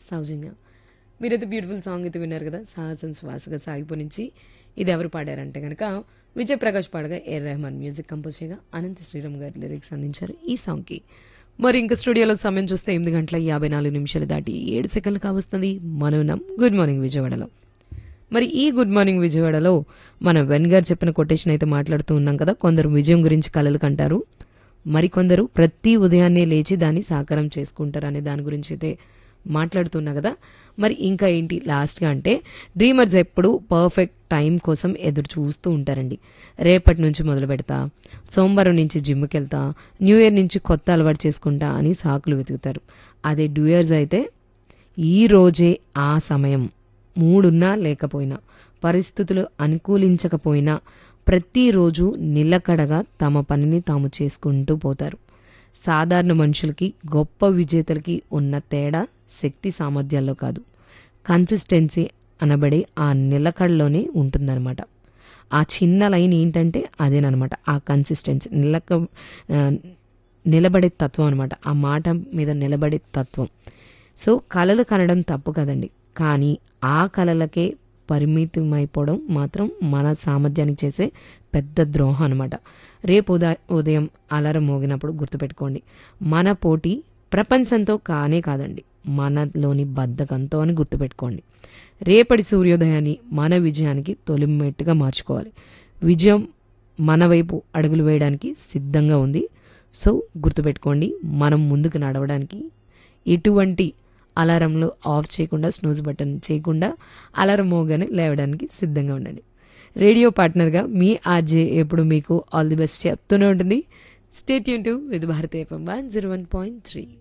సౌజన్య మీరైతే beautiful song అయితే విన్నారు కదా సాహసం శ్వాసగా సాగిపో నుంచి ఇది ఎవరు పాడారంటే కనుక విజయ్ ప్రకాష్ పాడగా ఏఆర్ రెహమాన్ మ్యూజిక్ కంపోజ్ చేయగా అనంత శ్రీరామ్ గారి లిరిక్స్ అందించారు ఈ సాంగ్కి మరి ఇంకా స్టూడియోలో సమయం చూస్తే ఎనిమిది గంటల యాభై నాలుగు నిమిషాలు దాటి ఏడు సెకండ్లు కావస్తుంది మనం ఉన్నాం గుడ్ మార్నింగ్ విజయవాడలో మరి ఈ గుడ్ మార్నింగ్ విజయవాడలో మన వెన్ గారు చెప్పిన కొటేషన్ అయితే మాట్లాడుతూ ఉన్నాం కదా కొందరు విజయం గురించి కలలు కంటారు మరికొందరు ప్రతి ఉదయాన్నే లేచి దాన్ని సాకారం చేసుకుంటారు అనే దాని గురించి అయితే మాట్లాడుతున్నా కదా మరి ఇంకా ఏంటి లాస్ట్గా అంటే డ్రీమర్స్ ఎప్పుడు పర్ఫెక్ట్ టైం కోసం ఎదురు చూస్తూ ఉంటారండి రేపటి నుంచి మొదలు పెడతా సోమవారం నుంచి జిమ్కి వెళ్తా న్యూ ఇయర్ నుంచి కొత్త అలవాటు చేసుకుంటా అని సాకులు వెతుకుతారు అదే డ్యూ ఇయర్స్ అయితే ఈ రోజే ఆ సమయం మూడున్నా లేకపోయినా పరిస్థితులు అనుకూలించకపోయినా ప్రతిరోజు నిలకడగా తమ పనిని తాము చేసుకుంటూ పోతారు సాధారణ మనుషులకి గొప్ప విజేతలకి ఉన్న తేడా శక్తి సామర్థ్యాల్లో కాదు కన్సిస్టెన్సీ అనబడే ఆ నిలకడలోనే ఉంటుందన్నమాట ఆ చిన్న లైన్ ఏంటంటే అదేనమాట ఆ కన్సిస్టెన్సీ నిలక ఆ, నిలబడే తత్వం అనమాట ఆ మాట మీద నిలబడే తత్వం సో కళలు కనడం తప్పు కదండి కానీ ఆ కళలకే పరిమితమైపోవడం మాత్రం మన సామర్థ్యానికి చేసే పెద్ద ద్రోహం అనమాట రేపు ఉదయ ఉదయం అలారం మోగినప్పుడు గుర్తుపెట్టుకోండి మన పోటీ ప్రపంచంతో కానే కాదండి మనలోని బద్ధకంతో అని గుర్తుపెట్టుకోండి రేపటి సూర్యోదయాన్ని మన విజయానికి తొలిమెట్టుగా మార్చుకోవాలి విజయం మన వైపు అడుగులు వేయడానికి సిద్ధంగా ఉంది సో గుర్తుపెట్టుకోండి మనం ముందుకు నడవడానికి ఎటువంటి అలారంలు ఆఫ్ చేయకుండా స్నూజ్ బటన్ చేయకుండా అలారం మోగానే లేవడానికి సిద్ధంగా ఉండండి రేడియో పార్ట్నర్గా మీ ఆర్జే ఎప్పుడు మీకు ఆల్ ది బెస్ట్ చెప్తూనే ఉంటుంది స్టేట్ యూన్ to with Bharatiya FM one zero one point three